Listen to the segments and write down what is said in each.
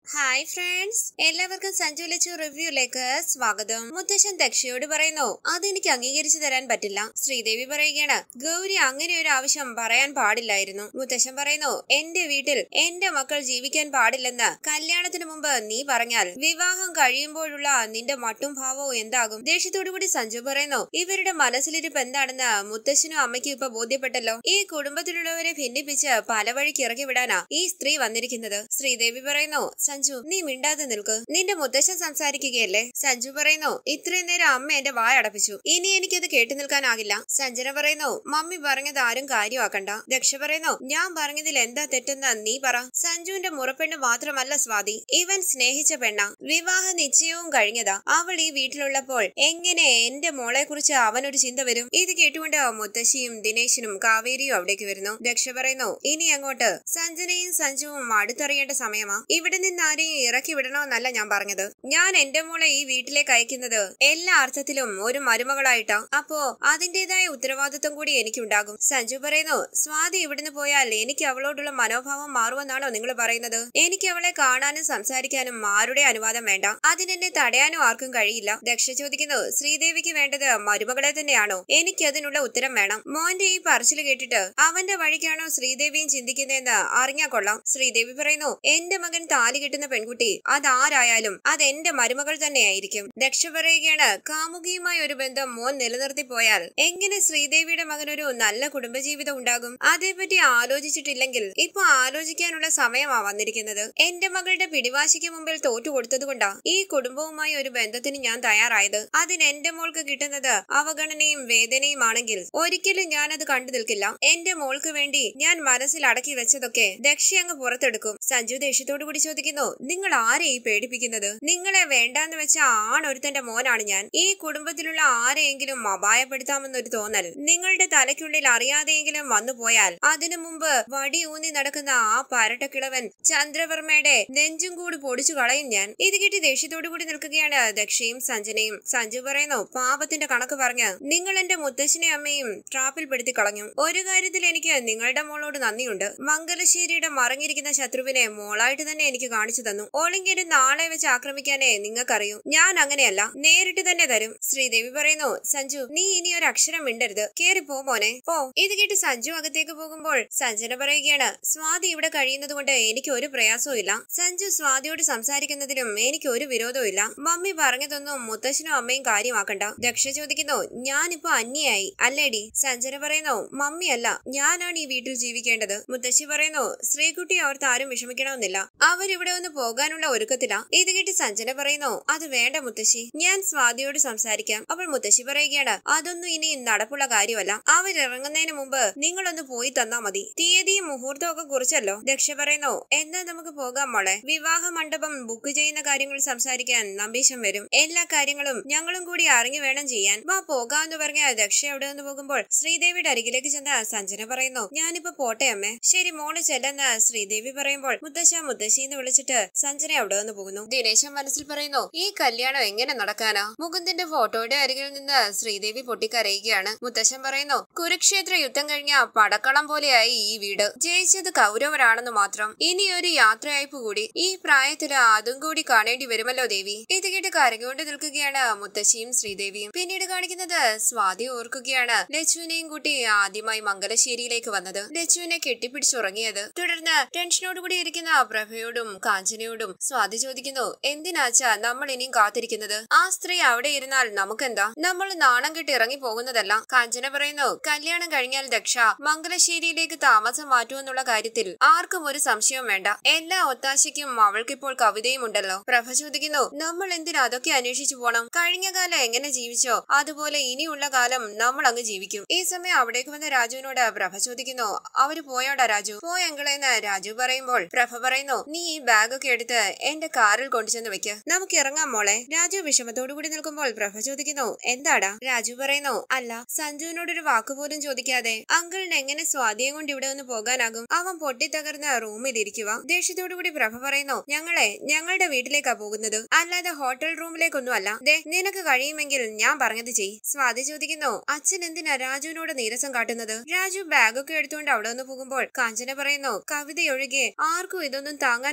hi friends എല്ലാവർക്കും സഞ്ജു ലച്ചു റിവ്യൂലേക്ക് സ്വാഗതം മുത്തശ്ശൻ ദക്ഷയോട് പറയുന്നു അതെനിക്ക് അംഗീകരിച്ചു തരാൻ പറ്റില്ല ശ്രീദേവി പറയുകയാണ് ഗൗരി അങ്ങനെ ഒരു ആവശ്യം പറയാൻ പാടില്ലായിരുന്നു മുത്തശ്ശൻ പറയുന്നു എന്റെ വീട്ടിൽ എന്റെ മക്കൾ ജീവിക്കാൻ പാടില്ലെന്ന് കല്യാണത്തിന് മുമ്പ് നീ പറഞ്ഞാൽ വിവാഹം കഴിയുമ്പോഴുള്ള നിന്റെ മട്ടും ഭാവവും എന്താകും ദേഷ്യത്തോടു കൂടി സഞ്ജു പറയുന്നു ഇവരുടെ മനസ്സിലിരിപ്പ് എന്താണെന്ന് മുത്തശ്ശനും അമ്മയ്ക്കും ഇപ്പൊ ബോധ്യപ്പെട്ടല്ലോ ഈ കുടുംബത്തിലുള്ളവരെ ഭിന്നിപ്പിച്ച് പല വഴിക്ക് ഇറക്കി വിടാനാ ഈ സ്ത്രീ വന്നിരിക്കുന്നത് ശ്രീദേവി പറയുന്നു സഞ്ജു നീ മിണ്ടാതെ നിൽക്ക് നിന്റെ മുത്തശ്ശൻ സംസാരിക്കുകയല്ലേ സഞ്ജു പറയുന്നു ഇത്രയും നേരം അമ്മ എന്റെ വായ അടപ്പിച്ചു ഇനി എനിക്കത് കേട്ടു നിൽക്കാനാകില്ല സഞ്ജന പറയുന്നു മമ്മി പറഞ്ഞത് ആരും കാര്യമാക്കണ്ട ദക്ഷ പറയുന്നു ഞാൻ പറഞ്ഞതിൽ എന്താ തെറ്റെന്ന് നീ പറ സഞ്ജുവിന്റെ മുറപ്പെണ്ണ് മാത്രമല്ല സ്വാതി ഇവൻ സ്നേഹിച്ച പെണ്ണ വിവാഹ നിശ്ചയവും കഴിഞ്ഞതാ അവൾ ഈ വീട്ടിലുള്ളപ്പോൾ എങ്ങനെ എന്റെ മോളെ കുറിച്ച് അവനൊരു ചിന്ത വരും ഇത് കേട്ടുകൊണ്ട് മുത്തശ്ശിയും ദിനേശിനും കാവേരിയും അവിടേക്ക് വരുന്നു ദക്ഷ പറയുന്നു ഇനി അങ്ങോട്ട് സഞ്ജനയും സഞ്ജുവും അടുത്തറിയേണ്ട സമയമാ ഇവിടെ നിന്ന് ആരെയും ഇറക്കി വിടണമെന്നല്ല ഞാൻ പറഞ്ഞത് ഞാൻ എന്റെ മോളെ ഈ വീട്ടിലേക്ക് അയക്കുന്നത് എല്ലാ അർത്ഥത്തിലും ഒരു മരുമകളായിട്ടാ അപ്പോ അതിന്റേതായ ഉത്തരവാദിത്വം കൂടി എനിക്കുണ്ടാകും സഞ്ജു പറയുന്നു സ്വാതി ഇവിടുന്ന് പോയാൽ എനിക്ക് അവളോടുള്ള മനോഭാവം മാറുമെന്നാണോ നിങ്ങൾ പറയുന്നത് എനിക്ക് അവളെ കാണാനും സംസാരിക്കാനും ആരുടെ അനുവാദം വേണ്ട അതിനെന്നെ തടയാനും ആർക്കും കഴിയില്ല ദക്ഷ ചോദിക്കുന്നു ശ്രീദേവിക്ക് വേണ്ടത് മരുമകളെ തന്നെയാണോ എനിക്ക് അതിനുള്ള ഉത്തരം വേണം മോന്റെ ഈ പറച്ചിൽ കേട്ടിട്ട് അവന്റെ വഴിക്കാണോ ശ്രീദേവിയും ചിന്തിക്കുന്നതെന്ന് അറിഞ്ഞാ കൊള്ളാം ശ്രീദേവി പറയുന്നു എന്റെ മകൻ താലി കെട്ടുന്ന പെൺകുട്ടി അതാരായാലും അത് എന്റെ മരുമകൾ തന്നെയായിരിക്കും ദക്ഷ പറയുകയാണ് കാമുകിയുമായ ഒരു ബന്ധം മോൻ നിലനിർത്തി പോയാൽ എങ്ങനെ ശ്രീദേവിയുടെ മകനൊരു നല്ല കുടുംബജീവിതം ഉണ്ടാകും അതേപറ്റി ആലോചിച്ചിട്ടില്ലെങ്കിൽ ഇപ്പൊ ആലോചിക്കാനുള്ള സമയമാ വന്നിരിക്കുന്നത് എന്റെ മകളുടെ പിടിവാശിക്ക് മുമ്പിൽ തോറ്റു കൊടുത്തതുകൊണ്ടാ ഈ കുടുംബവുമായി ഒരു ബന്ധത്തിന് ഞാൻ തയ്യാറായത് അതിന് എന്റെ മോൾക്ക് കിട്ടുന്നത് അവഗണനയും വേദനയും ആണെങ്കിൽ ഒരിക്കലും ഞാൻ അത് കണ്ടു നിൽക്കില്ല എന്റെ മോൾക്ക് വേണ്ടി ഞാൻ മനസ്സിൽ അടക്കി വെച്ചതൊക്കെ ദക്ഷ അങ്ങ് പുറത്തെടുക്കും സഞ്ജു ദേഷ്യത്തോടു കൂടി ചോദിക്കുന്നു നിങ്ങൾ ആരെ ഈ പേടിപ്പിക്കുന്നത് നിങ്ങളെ വേണ്ടാന്ന് വെച്ച ആണൊരുത്തന്റെ മോനാണ് ഞാൻ ഈ കുടുംബത്തിലുള്ള ആരെയെങ്കിലും അപായപ്പെടുത്താമെന്നൊരു തോന്നൽ നിങ്ങളുടെ തലയ്ക്കുള്ളിൽ അറിയാതെയെങ്കിലും വന്നു പോയാൽ അതിനു മുമ്പ് വടി ഊന്നി നടക്കുന്ന ആ പരട്ടക്കിളവൻ ചന്ദ്രവർമ്മയുടെ നെഞ്ചും കൂടി പൊടിച്ചു കളയും ഞാൻ ഇത് കിട്ടി ദേഷ്യത്തോടു കൂടി നിൽക്കുകയാണ് ദക്ഷയും സഞ്ജനയും സഞ്ജു പറയുന്നു പാപത്തിന്റെ കണക്ക് പറഞ്ഞ് നിങ്ങൾ എന്റെ മുത്തശ്ശനെ അമ്മയും ട്രാപ്പിൽ പെടുത്തി കളഞ്ഞു ഒരു കാര്യത്തിൽ എനിക്ക് നിങ്ങളുടെ മോളോട് നന്ദിയുണ്ട് മംഗലശ്ശേരിയുടെ മറങ്ങിയിരിക്കുന്ന ശത്രുവിനെ മോളായിട്ട് തന്നെ എനിക്ക് കാണിച്ചു തന്നു ഓളിങ്ങനെ നാളെ വെച്ച് ആക്രമിക്കാനേ നിങ്ങൾക്കറിയൂ ഞാൻ അങ്ങനെയല്ല നേരിട്ട് തന്നെ തരും ശ്രീദേവി പറയുന്നു സഞ്ജു നീ ഇനി ഒരു അക്ഷരം മിണ്ടരുത് കേറി പോ മോനെ പോ ഇത് കേട്ട് സഞ്ജു അകത്തേക്ക് പോകുമ്പോൾ സഞ്ജന പറയുകയാണ് സ്വാതി ഇവിടെ കഴിയുന്നത് കൊണ്ട് എനിക്ക് ഒരു പ്രയാസവും ഇല്ല സഞ്ജു സ്വാതിയോട് സംസാരിക്കുന്നതിലും എനിക്ക് ഒരു വിരോധവും ഇല്ല മമ്മി പറഞ്ഞതൊന്നും മുത്തശ്ശനും അമ്മയും കാര്യമാക്കണ്ട ദക്ഷ ചോദിക്കുന്നു ഞാനിപ്പോ അന്യായി അല്ലേടി സഞ്ജന പറയുന്നു മമ്മിയല്ല ഞാനാണ് ഈ വീട്ടിൽ ജീവിക്കേണ്ടത് മുത്തശ്ശി പറയുന്നു ശ്രീകുട്ടി ഓർത്ത് ആരും വിഷമിക്കണമെന്നില്ല അവരിവിടെ ഒന്ന് പോകാനുള്ള ഒരുക്കത്തിലാ ഇത് കേട്ട് സഞ്ജന പറയുന്നു അത് വേണ്ട മുത്തശ്ശി ഞാൻ സ്വാതിയോട് സംസാരിക്കാം അപ്പോൾ മുത്തശ്ശി പറയുകയാണ് അതൊന്നും ഇനി നടപ്പുള്ള കാര്യമല്ല അവരിറങ്ങുന്നതിന് മുമ്പ് നിങ്ങളൊന്ന് പോയി തന്നാ മതി തീയതിയും മുഹൂർത്തവും ഒക്കെ കുറിച്ചല്ലോ ദക്ഷ പറയുന്നു എന്നാ നമുക്ക് പോകാം മോളെ വിവാഹ മണ്ഡപം ബുക്ക് ചെയ്യുന്ന കാര്യങ്ങൾ സംസാരിക്കാൻ നമ്പീശം വരും എല്ലാ കാര്യങ്ങളും ഞങ്ങളും കൂടി അറിഞ്ഞു വേണം ചെയ്യാൻ വാ പോകാന്ന് പറഞ്ഞ ദക്ഷ അവിടെ നിന്ന് പോകുമ്പോൾ ശ്രീദേവിയുടെ അരികിലേക്ക് ചെന്ന സഞ്ജന പറയുന്നു ഞാനിപ്പോ പോട്ടെ അമ്മേ ശരി മോള് ചെല്ലെന്ന് ശ്രീദേവി പറയുമ്പോൾ മുത്തശ്ശ മുത്തശ്ശി എന്ന് വിളിച്ചിട്ട് സഞ്ജന അവിടെ നിന്ന് പോകുന്നു ദിനേശൻ മനസ്സിൽ പറയുന്നു ഈ കല്യാണം എങ്ങനെ നടക്കാനാ മുകുന്ദന്റെ ഫോട്ടോയുടെ അരികിൽ നിന്ന് ശ്രീദേവി പൊട്ടിക്കരയുകയാണ് മുത്തശ്ശൻ പറയുന്നു കുരുക്ഷേത്ര യുദ്ധം കഴിഞ്ഞ പടക്കളം പോലെയായി ഈ വീട് ജയിച്ചത് കൗരവരാണെന്ന് മാത്രം ഇനി ഒരു യാത്രയയപ്പ് കൂടി ഈ പ്രായത്തില് അതും കൂടി കാണേണ്ടി വരുമല്ലോ ദേവി ഇത് കേട്ട് കരകൊണ്ട് നിൽക്കുകയാണ് മുത്തശ്ശിയും ശ്രീദേവിയും പിന്നീട് കാണിക്കുന്നത് സ്വാതി ഓർക്കുകയാണ് ലച്ചുവിനെയും കൂട്ടി ആദ്യമായി മംഗലശ്ശേരിയിലേക്ക് വന്നത് ലച്ചുവിനെ കെട്ടിപ്പിടിച്ചുറങ്ങിയത് തുടർന്ന് ടെൻഷനോട് കൂടി ഇരിക്കുന്ന പ്രഭയോടും കാഞ്ചനയോടും സ്വാതി ചോദിക്കുന്നു എന്തിനാച്ചാ നമ്മൾ ഇനിയും കാത്തിരിക്കുന്നത് ആ സ്ത്രീ അവിടെ ഇരുന്നാൽ നമുക്കെന്താ നമ്മൾ നാണം കെട്ടി ഇറങ്ങി പോകുന്നതല്ല കാഞ്ചന പറയുന്നു കല്യാണം കഴിഞ്ഞാൽ ദക്ഷ മംഗലശ്ശേരിയിലേക്ക് താമസം മാറ്റുമെന്നുള്ള കാര്യത്തിൽ ആർക്കും ഒരു സംശയവും വേണ്ട എല്ലാ ഒത്താശയ്ക്കും അവൾക്കിപ്പോൾ കവിതയും ഉണ്ടല്ലോ പ്രഭ ചോദിക്കുന്നു നമ്മൾ എന്തിനാ അതൊക്കെ അന്വേഷിച്ചു പോണം കഴിഞ്ഞ കാലം എങ്ങനെ ജീവിച്ചോ അതുപോലെ ഇനിയുള്ള കാലം നമ്മൾ അങ്ങ് ജീവിക്കും ഈ സമയം അവിടേക്ക് വന്ന രാജുവിനോട് പ്രഭ ചോദിക്കുന്നു അവര് പോയോടാ രാജു പോയെങ്കിളെന്ന് രാജു പറയുമ്പോൾ പ്രഭ പറയുന്നു നീ ഈ ബാഗൊക്കെ എടുത്ത് എന്റെ കാറിൽ കൊണ്ടുചെന്ന് വെക്ക് നമുക്ക് ഇറങ്ങാം മോളെ രാജു വിഷമത്തോടു കൂടി നിൽക്കുമ്പോൾ പ്രഭ ചോദിക്കുന്നു എന്താടാ രാജു പറയുന്നു അല്ല സഞ്ജുവിനോടൊരു വാക്കുപോലും ചോദിക്കാതെ അങ്കിളിന് എങ്ങനെ സ്വാതിയെ കൊണ്ട് ഇവിടെ ഒന്ന് പോകാനാകും അവൻ പൊട്ടിത്തകർന്ന റൂമിൽ ഇരിക്കുക ദേഷ്യത്തോടു കൂടി പ്രഭ പറയുന്നു ഞങ്ങളെ ഞങ്ങളുടെ വീട്ടിലേക്കാ പോകുന്നത് അല്ലാതെ ഹോട്ടൽ റൂമിലേക്കൊന്നും അല്ല ദേ നിനക്ക് കഴിയുമെങ്കിൽ ഞാൻ പറഞ്ഞത് ചെയ് സ്വാതി ചോദിക്കുന്നു അച്ഛൻ എന്തിനാ രാജുവിനോട് നീരസം കാട്ടുന്നത് രാജു ബാഗൊക്കെ എടുത്തുകൊണ്ട് അവിടെ നിന്ന് പോകുമ്പോൾ കാഞ്ചന പറയുന്നു കവിതയൊഴികെ ആർക്കും ഇതൊന്നും താങ്ങാൻ കഴിയില്ല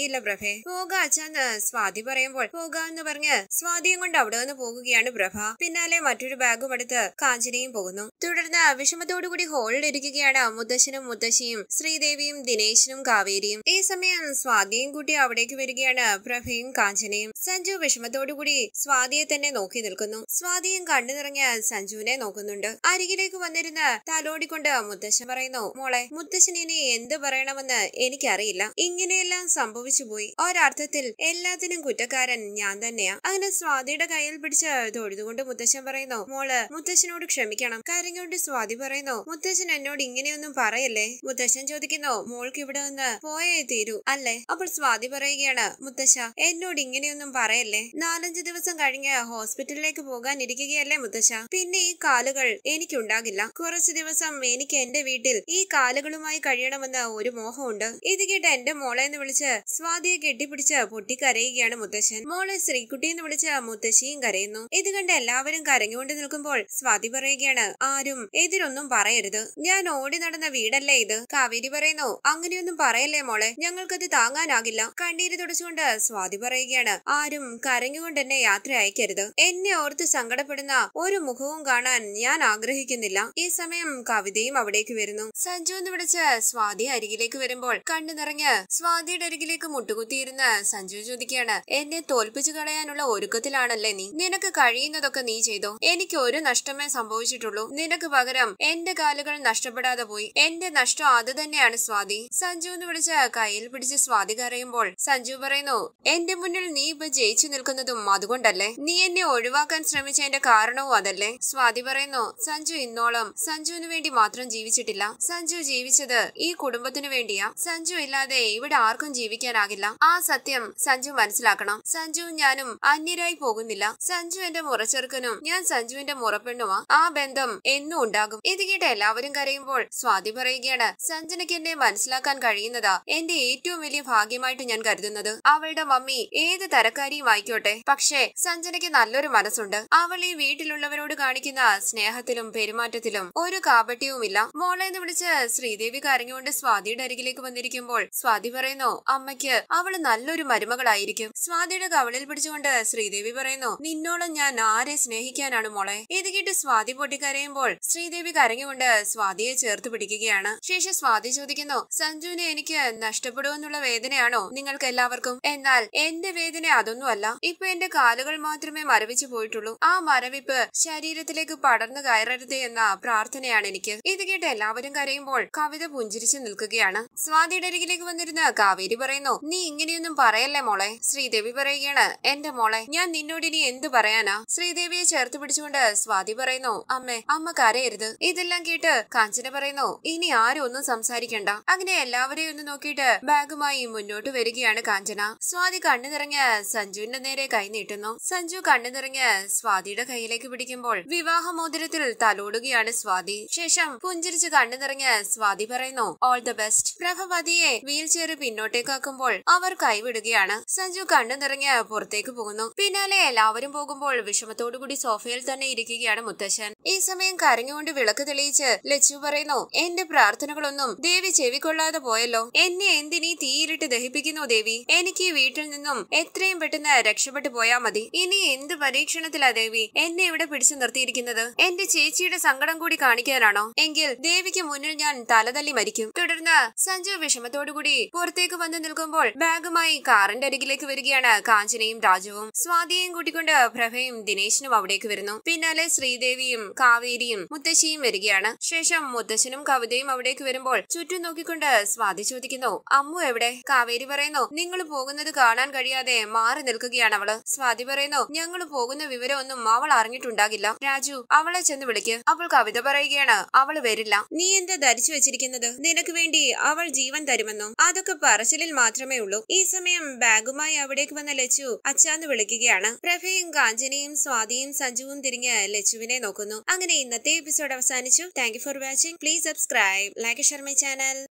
സാധിക്കില്ല പ്രഭേ പോക അച്ഛന്ന് സ്വാതി പറയുമ്പോൾ പോകാന്ന് പറഞ്ഞ് സ്വാതിയും കൊണ്ട് അവിടെ നിന്ന് പോകുകയാണ് പ്രഭ പിന്നാലെ മറ്റൊരു ബാഗും എടുത്ത് കാഞ്ചനയും പോകുന്നു തുടർന്ന് വിഷമത്തോടുകൂടി ഹോളിൽ ഇരിക്കുകയാണ് മുത്തശ്ശനും മുത്തശ്ശിയും ശ്രീദേവിയും ദിനേശനും കാവേരിയും ഈ സമയം സ്വാതിയും കൂട്ടി അവിടേക്ക് വരികയാണ് പ്രഭയും കാഞ്ചനയും സഞ്ജു വിഷമത്തോടുകൂടി സ്വാതിയെ തന്നെ നോക്കി നിൽക്കുന്നു സ്വാതിയും കണ്ണു നിറഞ്ഞ സഞ്ജുവിനെ നോക്കുന്നുണ്ട് അരികിലേക്ക് വന്നിരുന്ന് തലോടിക്കൊണ്ട് മുത്തശ്ശൻ പറയുന്നു മോളെ മുത്തശ്ശൻ ഇനി എന്ത് പറയണമെന്ന് എനിക്കറിയില്ല ഇങ്ങനെയെല്ലാം സംഭവിച്ചു പോയി ഒരർത്ഥത്തിൽ എല്ലാത്തിനും കുറ്റക്കാരൻ ഞാൻ തന്നെയാ അങ്ങനെ സ്വാതിയുടെ കയ്യിൽ പിടിച്ച് തൊഴുതുകൊണ്ട് മുത്തശ്ശൻ പറയുന്നു മോള് മുത്തശ്ശനോട് ക്ഷമിക്കണം കരഞ്ഞുകൊണ്ട് സ്വാതി പറയുന്നു മുത്തശ്ശൻ എന്നോട് ഇങ്ങനെയൊന്നും പറയല്ലേ മുത്തശ്ശൻ ചോദിക്കുന്നു മോൾക്ക് ഇവിടെ നിന്ന് പോയേ തീരൂ അല്ലേ അപ്പോൾ സ്വാതി പറയുകയാണ് മുത്തശ്ശ എന്നോട് ഇങ്ങനെയൊന്നും പറയല്ലേ നാലഞ്ച് ദിവസം കഴിഞ്ഞ് ഹോസ്പിറ്റലിലേക്ക് പോകാൻ ഇരിക്കുകയല്ലേ മുത്തശ്ശ പിന്നെ ഈ കാലുകൾ എനിക്കുണ്ടാകില്ല കുറച്ചു ദിവസം എനിക്ക് എന്റെ വീട്ടിൽ ഈ കാലുകളുമായി കഴിയണമെന്ന് ഒരു മോഹമുണ്ട് ഇത് കേട്ട് എന്റെ മോളെ എന്ന് വിളിച്ച് സ്വാതിയെ കെട്ടിപ്പിടിച്ച് പൊട്ടിക്കരയുകയാണ് മുത്തശ്ശൻ മോളെ ശ്രീകുട്ടി എന്ന് വിളിച്ച് മുത്തശ്ശിയും കരയുന്നു ഇത് കണ്ട് എല്ലാവരും കരഞ്ഞുകൊണ്ട് നിൽക്കുമ്പോൾ സ്വാതി പറയുകയാണ് ആരും എതിരൊന്നും പറയരുത് ഞാൻ ഓടി നടന്ന വീടല്ലേ ഇത് കാവേരി പറയുന്നു അങ്ങനെയൊന്നും പറയല്ലേ മോളെ ഞങ്ങൾക്കത് താങ്ങാനാകില്ല കണ്ണീര് തുടച്ചുകൊണ്ട് സ്വാതി പറയുകയാണ് ആരും കരഞ്ഞുകൊണ്ട് എന്നെ യാത്ര അയക്കരുത് എന്നെ ഓർത്ത് സങ്കടപ്പെടുന്ന ഒരു മുഖവും കാണാൻ ഞാൻ ആഗ്രഹിക്കുന്നില്ല ഈ സമയം കവിതയും അവിടേക്ക് വരുന്നു സഞ്ജു എന്ന് വിളിച്ച് സ്വാതി അരികിലേക്ക് വരുമ്പോൾ കണ്ണു നിറഞ്ഞ് സ്വാതിയുടെ അരികിലേക്ക് മുട്ടുകുത്തിയിരുന്ന് സഞ്ജു ചോദിക്കുകയാണ് എന്നെ തോൽപ്പിച്ചു കളയാനുള്ള ഒരുക്കത്തിലാണല്ലേ നീ നിനക്ക് കഴിയുന്നതൊക്കെ നീ ചെയ്തോ എനിക്ക് ഒരു നഷ്ടമേ സംഭവിച്ചിട്ടുള്ളൂ നിനക്ക് പകരം എന്റെ കാലുകൾ നഷ്ടപ്പെടാതെ പോയി എന്റെ നഷ്ടം അത് തന്നെയാണ് സ്വാതി സഞ്ജു എന്ന് വിളിച്ച് കയ്യിൽ പിടിച്ച് സ്വാതി കരയുമ്പോൾ സഞ്ജു പറയുന്നു എന്റെ മുന്നിൽ നീ ഇപ്പൊ ജയിച്ചു നിൽക്കുന്നതും അതുകൊണ്ടല്ലേ നീ എന്നെ ഒഴിവാക്കാൻ ശ്രമിച്ചതിന്റെ കാരണവും അതല്ലേ സ്വാതി പറയുന്നു സഞ്ജു ഇന്നോളം സഞ്ജുവിന് വേണ്ടി മാത്രം ജീവിച്ചിട്ടില്ല സഞ്ജു ജീവിച്ചത് ഈ കുടുംബത്തിനു വേണ്ടിയാ സഞ്ജു ഇല്ലാതെ ഇവിടെ ആർക്കും ജീവിക്കാനാകില്ല ആ സത്യം സഞ്ജു മനസ്സിലാക്കണം സഞ്ജു ഞാനും അന്യരായി പോകുന്നില്ല സഞ്ജു എന്റെ മുറച്ചെറുക്കനും ഞാൻ സഞ്ജുവിന്റെ മുറപ്പെണ്ണുമാ ആ ബന്ധം എന്നും ഉണ്ടാകും ഇത് കേട്ട് എല്ലാവരും കരയുമ്പോൾ സ്വാതി പറയുകയാണ് സഞ്ജനയ്ക്ക് എന്നെ മനസ്സിലാക്കാൻ കഴിയുന്നതാ എന്റെ ഏറ്റവും വലിയ ഭാഗ്യമായിട്ട് ഞാൻ കരുതുന്നത് അവളുടെ മമ്മി ഏത് തരക്കാരിയും ആയിക്കോട്ടെ പക്ഷേ സഞ്ജനയ്ക്ക് നല്ലൊരു മനസ്സുണ്ട് അവൾ ഈ വീട്ടിലുള്ളവരോട് കാണിക്കുന്ന സ്നേഹത്തിലും പെരുമാറ്റത്തിലും ഒരു കാപട്യവുമില്ല മോളെ എന്ന് വിളിച്ച് ശ്രീദേവി കരഞ്ഞുകൊണ്ട് സ്വാതിയുടെ അരികിലേക്ക് വന്നിരിക്കുമ്പോൾ സ്വാതി പറയുന്നു അമ്മയ്ക്ക് അവള് നല്ലൊരു മരുമകളായിരിക്കും സ്വാതിയുടെ കവളിൽ പിടിച്ചുകൊണ്ട് ശ്രീദേവി പറയുന്നു നിന്നോളം ഞാൻ ആരെ സ്നേഹിക്കാനാണ് മോളെ ഇത് കേട്ട് സ്വാതി പൊട്ടിക്കരയുമ്പോൾ ശ്രീദേവി കരഞ്ഞുകൊണ്ട് സ്വാതിയെ ചേർത്ത് പിടിക്കുകയാണ് ശേഷം സ്വാതി ചോദിക്കുന്നു സഞ്ജുവിനെ എനിക്ക് നഷ്ടപ്പെടുമെന്നുള്ള വേദനയാണോ നിങ്ങൾക്ക് എല്ലാവർക്കും എന്നാൽ എന്റെ വേദന അതൊന്നുമല്ല ഇപ്പൊ എന്റെ കാലുകൾ മാത്രമേ മരവിച്ചു പോയിട്ടുള്ളൂ ആ മരവിപ്പ് ശരീരത്തിലേക്ക് പടർന്നു കയറരുത് എന്ന പ്രാർത്ഥനയാണ് എനിക്ക് ഇത് കേട്ട് എല്ലാവരും കരയുമ്പോൾ കവിത പുഞ്ചിരിച്ചു നിൽക്കുകയാണ് സ്വാതിയുടെ അരികിലേക്ക് വന്നിരുന്ന കാവേരി പറയുന്നു നീ ഇങ്ങനെയൊന്നും പറയല്ലേ മോളെ ശ്രീദേവി പറയുകയാണ് എന്റെ മോളെ ഞാൻ നിന്നോട് ഇനി എന്ത് പറയാനാ ശ്രീദേവിയെ ചേർത്ത് പിടിച്ചുകൊണ്ട് സ്വാതി പറയുന്നു അമ്മേ അമ്മ കരയരുത് ഇതെല്ലാം കേട്ട് കാഞ്ചന പറയുന്നു ഇനി ആരും ഒന്നും സംസാരിക്കണ്ട അങ്ങനെ എല്ലാവരെയും ഒന്ന് നോക്കിയിട്ട് ബാഗുമായി മുന്നോട്ട് വരികയാണ് കാഞ്ചന സ്വാതി കണ്ണു നിറഞ്ഞ് സഞ്ജുവിന്റെ നേരെ കൈ നീട്ടുന്നു സഞ്ജു കണ്ണു നിറഞ്ഞ് സ്വാതിയുടെ കയ്യിലേക്ക് പിടിക്കുമ്പോൾ വിവാഹമോതിരത്തിൽ തലോടുകയാണ് സ്വാതി ശേഷം പുഞ്ചിരിച്ച് കണ്ണു നിറഞ്ഞ് സ്വാതി പറയുന്നു ഓൾ ദ ബെസ്റ്റ് പ്രഭവതിയെ വീൽ ചെയർ പിന്നോട്ടേക്കാക്കുമ്പോൾ അവർ കൈവിടുകയാണ് സഞ്ജു കണ്ണു നിറഞ്ഞ് പുറത്തേക്ക് പോകുന്നു പിന്നാലെ എല്ലാവരും പോകുമ്പോൾ വിഷമത്തോടുകൂടി സോഫയിൽ തന്നെ ഇരിക്കുകയാണ് മുത്തശ്ശൻ ഈ സമയം കരഞ്ഞുകൊണ്ട് വിളക്ക് തെളിയിച്ച് ലച്ചു പറയുന്നു എന്റെ പ്രാർത്ഥനകളൊന്നും ദേവി ചെവിക്കൊള്ളാതെ പോയല്ലോ എന്നെ എന്തിനീ തീയിലിട്ട് ദഹിപ്പിക്കുന്നു ദേവി എനിക്ക് ഈ വീട്ടിൽ നിന്നും എത്രയും പെട്ടെന്ന് രക്ഷപ്പെട്ടു പോയാ മതി ഇനി എന്ത് പരീക്ഷണത്തിലാ ദേവി എന്നെ ഇവിടെ പിടിച്ചു നിർത്തിയിരിക്കുന്നത് എന്റെ ചേച്ചിയുടെ സങ്കടം കൂടി കാണിക്കാനാണോ എങ്കിൽ ദേവിക്ക് മുന്നിൽ ഞാൻ തലതല്ലി മരിക്കും തുടർന്ന് സഞ്ജു വിഷമത്തോടുകൂടി പുറത്തേക്ക് വന്ന് നിൽക്കുമ്പോൾ ബാഗുമായി കാറിന്റെ അരികിലേക്ക് വരികയാണ് കാഞ്ചനയും രാജുവും സ്വാതിയെയും കൂട്ടിക്കൊണ്ട് പ്രഭയും ദിനേശിനും അവിടേക്ക് വരുന്നു പിന്നാലെ ശ്രീദേവിയും കാവേരിയും മുത്തശ്ശിയും വരികയാണ് ശേഷം മുത്തശ്ശനും കവിതയും അവിടേക്ക് വരുമ്പോൾ ചുറ്റും നോക്കിക്കൊണ്ട് സ്വാതി ചോദിക്കുന്നു അമ്മു എവിടെ കാവേരി പറയുന്നു നിങ്ങൾ പോകുന്നത് കാണാൻ കഴിയാതെ മാറി നിൽക്കുകയാണ് അവള് സ്വാതി പറയുന്നു ഞങ്ങൾ പോകുന്ന വിവരമൊന്നും അവൾ അറിഞ്ഞിട്ടുണ്ടാകില്ല രാജു അവളെ ചെന്ന് വിളിക്ക് അപ്പോൾ കവിത പറയുകയാണ് അവള് വരില്ല നീ എന്താ ധരിച്ചു വെച്ചിരിക്കുന്നത് നിനക്ക് വേണ്ടി അവൾ ജീവൻ തരുമെന്നോ അതൊക്കെ പറച്ചിലിൽ മാത്രമേ ഉള്ളൂ ഈ സമയം ബാഗുമായി അവിടേക്ക് വന്ന ലച്ചു അച്ചാന്ന് വിളിക്കുകയാണ് പ്രഭയും കാഞ്ചനയും സ്വാതിയും സഞ്ജുവും തിരിഞ്ഞ് ലച്ചുവിനെ നോക്കുന്നു അങ്ങനെ ഇന്നത്തെ എപ്പിസോഡ് അവസാനിച്ചു thank you for watching please subscribe like share my channel